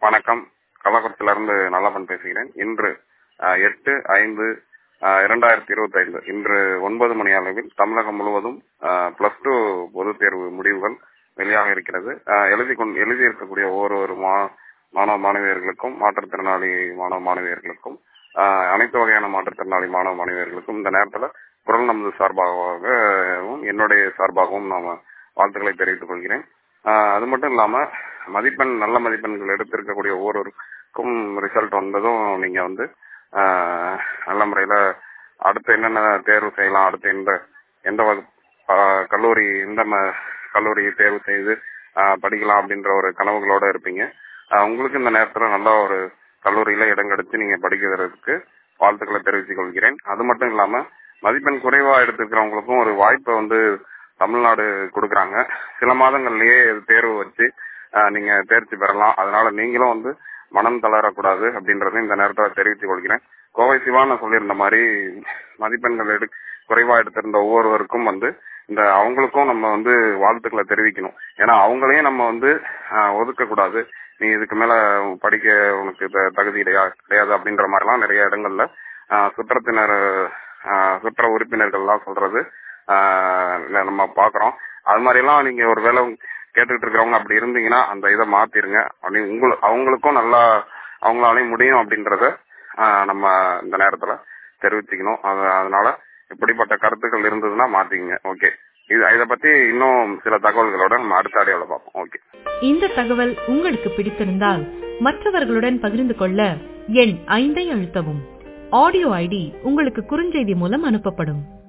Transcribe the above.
வணக்கம் கள்ளக்குறிச்சியிலிருந்து நல்லப்பன் பேசுகிறேன் இன்று அஹ், எட்டு ஐந்து அஹ், இரண்டாயிரத்தி இருபத்தி ஐந்து இன்று ஒன்பது மணி அளவில் தமிழகம் முழுவதும் பிளஸ் டூ பொதுத் தேர்வு முடிவுகள் வெளியாக இருக்கிறது அஹ், எழுதி கொண்டு எழுதி இருக்கக்கூடிய ஒவ்வொரு மா- மாணவ மாணவியர்களுக்கும் மாற்றுத்திறனாளி மாணவ மாணவியர்களுக்கும் அஹ், அனைத்து வகையான மாற்றுத்திறனாளி மாணவ மாணவியர்களுக்கும் இந்த நேரத்தில் குரல் நமது சார்பாகவும் என்னுடைய சார்பாகவும் நாம வாழ்த்துக்களை தெரிவித்துக் கொள்கிறேன் ஆஹ் அது மட்டும் இல்லாம மதிப்பெண் நல்ல மதிப்பெண்கள் எடுத்திருக்கக்கூடிய ஒவ்வொருவருக்கும் ரிசல்ட் வந்ததும் நீங்க வந்து ஆஹ் நல்ல முறையில அடுத்து என்னென்ன தேர்வு செய்யலாம் அடுத்து எந்த எந்த வகு- ஆஹ் கல்லூரி எந்த ம- கல்லூரி தேர்வு செய்து ஆஹ் படிக்கலாம் அப்படின்ற ஒரு கனவுகளோட இருப்பீங்க ஆஹ் உங்களுக்கு இந்த நேரத்துல நல்ல ஒரு கல்லூரியில இடம் கிடைச்சு நீங்க படிக்கிறதுக்கு வாழ்த்துக்களை தெரிவித்துக் கொள்கிறேன் அது மட்டும் இல்லாம மதிப்பெண் குறைவா எடுத்திருக்கிறவங்களுக்கும் ஒரு வாய்ப்பை வந்து தமிழ்நாடு கொடுக்கறாங்க சில மாதங்கள்லயே இது தேர்வு வச்சு ஆஹ், நீங்க தேர்ச்சி பெறலாம் அதனால நீங்களும் வந்து மனம் தளரக்கூடாது அப்படின்றத இந்த நேரத்தில் தெரிவித்துக் கொள்கிறேன் கோவை சிவா நான் சொல்லியிருந்த மாதிரி மதிப்பெண்கள் எடு குறைவா எடுத்திருந்த ஒவ்வொருவருக்கும் வந்து இந்த அவங்களுக்கும் நம்ம வந்து வாழ்த்துக்களை தெரிவிக்கணும் ஏன்னா அவங்களையும் நம்ம வந்து ஒதுக்க கூடாது நீ இதுக்கு மேல படிக்க உனக்கு த- தகுதி கிடையா- கிடையாது அப்படின்ற மாதிரிலாம் நிறைய இடங்கள்ல ஆஹ், சுற்றத்தினர் ஆஹ், சுற்ற உறுப்பினர்கள்லாம் சொல்றது ஆஹ், நம்ம பாக்குறோம் அது மாதிரி எல்லாம் நீங்க ஒரு வேலை கேட்டுக்கிட்டு இருக்கிறவங்க அப்படி இருந்தீங்கன்னா அந்த இதை மாத்திருங்க அப்படி உங்களு அவங்களுக்கும் நல்லா அவங்களாலையும் முடியும் அப்படின்றத ஆஹ், நம்ம இந்த நேரத்துல தெரிவிச்சுக்கணும் அது- அதனால இப்படிப்பட்ட கருத்துக்கள் இருந்ததுன்னா மாத்திக்கங்க ஓகே இது இதை பத்தி இன்னும் சில தகவல்களோட நம்ம அடுத்த ஆடியோல பார்ப்போம் ஓகே இந்த தகவல் உங்களுக்கு பிடித்திருந்தால் மற்றவர்களுடன் பகிர்ந்து கொள்ள எண் ஐந்தை அழுத்தவும் ஆடியோ ஐடி உங்களுக்கு குறுஞ்செய்தி மூலம் அனுப்பப்படும்